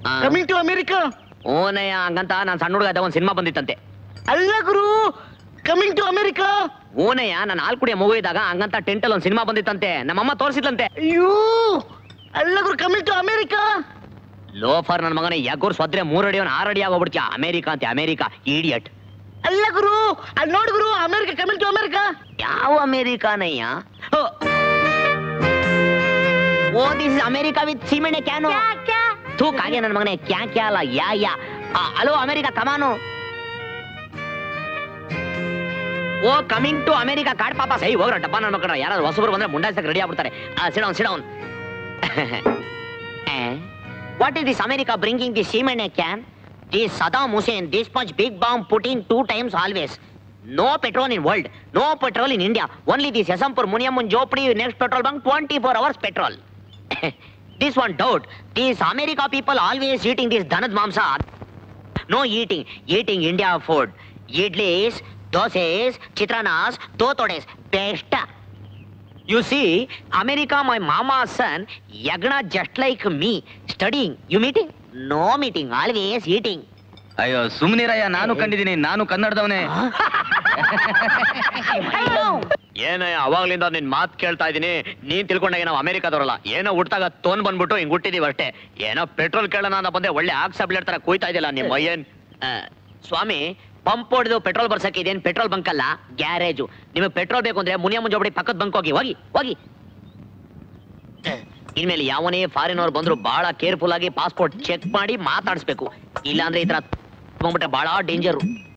ಆ. Coming to America ಓನಯ್ಯ ಹಂಗಂತ ನಾನ್ ಸಣ್ಣ ಹುಡುಗ ಒಂದ್ ಸಿನಿಮಾ ಬಂದಿತ್ತಂತೆ ಅಲ್ಲ ಗುರು ಕಮಿಂಗ್ ಟು ಅಮೆರಿಕಾ ಓನಯ್ಯ ನಾನು ಹಾಲ್ ಕುಡಿಯ ಮಗು ಇದ್ದಾಗ ಹಂಗಂತ ಟೆಂಟಲ್ ಒಂದ್ ಸಿನಿಮಾ ಬಂದಿತ್ತಂತೆ ನಮ್ಮಮ್ಮ ತೋರಿಸಿದ್ಲಂತೆ ಅಯ್ಯೋ ಅಲ್ಲ ಗುರು ಕಮಿಂಗ್ ಟು ಅಮೆರಿಕಾ ಲೋಫರ್ ನನ್ನ ಮಗನೇ ಯಗ್ಗೂರ್ ಸ್ವದ್ರೆ ಮೂರ್ ಅಡಿ ಆರು ಅಡಿ ಆಗೋಗ್ಬಿಡ್ತೀಯ ಅಮೆರಿಕಾ ಅಂತೆ ಅಮೆರಿಕಾ ಇಡಿಯಟ್ ಅಲ್ಲ ಗುರು ಅಲ್ಲಿ ನೋಡು ಗುರು ಅಮೆರಿಕಾ ಕಮಿಂಗ್ ಟು ಅಮೆರಿಕಾ ಯಾವ ಅಮೆರಿಕಾನಯ್ಯ oh. Oh this America with ಸೀಮೆಣ್ಣೆ ಕ್ಯಾನು ತೂ ಕಾಗೆ ನನ್ನ ಮಗನೇ ಕ್ಯಾ ಕ್ಯಾ ಅಲ್ಲ ಯಾ ಯಾ ಹಲೋ ಅಮೆರಿಕಾ ಕಮಾನು ಓ ಕಮಿಂಗ್ ಟು ಅಮೆರಿಕಾ ಕಾಡ್ ಪಾಪ ಸೈ ಹೋಗ್ರ ಡಬ್ಬ ನನ್ನ ಮಕ್ಕಳ ಯಾರಾದ್ರು ಹೊಸಬರು ಬಂದ್ರೆ ಮುಂಡಾಯ್ಸಕ್ ರೆಡಿ ಆಗ್ಬಿಡ್ತಾರೆ sit down sit down what is this America bringing the ಸೀಮೆಣ್ಣೆ can this Saddam Hussein this much big bomb putting two times always no petrol in world no petrol in India only this Yeshwanthpur ಮುನಿಯಮ್ಮನ್ ಜೋಪಡಿ next petrol bunk twenty four hours petrol this one doubt this America people always eating this ದನದ ಮಾಂಸ no eating eating India food idlis dosas chitrannas ತೋತೊಡೆಸ್ best U C America my mama son ಯಗ್ನ just like me studying you meeting no meeting always eating ಅಯ್ಯೋ ಸುಮ್ನಿರಯ್ಯ ನಾನು ಕಂಡಿದ್ದೀನಿ ನಾನು ಕನ್ನಡದವನೇ ಏನಯ್ಯ ಅವಾಗ್ಲಿಂದ ನಿನ್ ಮಾತ್ ಕೇಳ್ತಾ ಇದೀನಿ ನೀನ್ ತಿಳ್ಕೊಂಡಾಗ ನಾವು ಅಮೆರಿಕಾದವ್ರಲ್ಲ ಏನೋ ಹುಟ್ಟಾಗ ತೋನ್ ಬಂದ್ಬಿಟ್ಟು ಹಿಂಗ್ ಹುಟ್ಟಿದೀವಿ ಅಷ್ಟೇ ಏನೋ ಪೆಟ್ರೋಲ್ ಕೇಳೋಣ ಅಂತ ಬಂದೆ ಒಳ್ಳೆ ಆಕ್ಸಬ್ಲೇಟ್ ತರ ಕೂಯ್ತಾ ಇದೆಯಲ್ಲ ನಿಮ್ಮ ಮಯ್ಯನ್ ಆ, ಸ್ವಾಮಿ ಪಂಪ್ ಹೊಡೆದು ಪೆಟ್ರೋಲ್ ಬರ್ಸಕ್ಕೆ ಇದೇನ್ ಪೆಟ್ರೋಲ್ ಬಂಕ್ ಅಲ್ಲ ಗ್ಯಾರೇಜು ನಿಮಗೆ ಪೆಟ್ರೋಲ್ ಬೇಕು ಅಂದ್ರೆ ಮುನಿಯಮ್ಮ ಜೋಬಡಿ ಪಕ್ಕದ ಬಂಕ್ ಹೋಗಿ ಹೋಗಿ ಹೋಗಿ ಇನ್ಮೇಲೆ ಯಾವನೇ ಫಾರಿನ್ ಅವ್ರು ಬಂದ್ರು ಬಹಳ ಕೇರ್ಫುಲ್ ಆಗಿ ಪಾಸ್ಪೋರ್ಟ್ ಚೆಕ್ ಮಾಡಿ ಮಾತಾಡಿಸ್ಬೇಕು ಇಲ್ಲಾಂದ್ರೆ ಈ ತರ ಬಂದ್ಬಿಟ್ರೆ ಬಹಳ ಡೇಂಜರು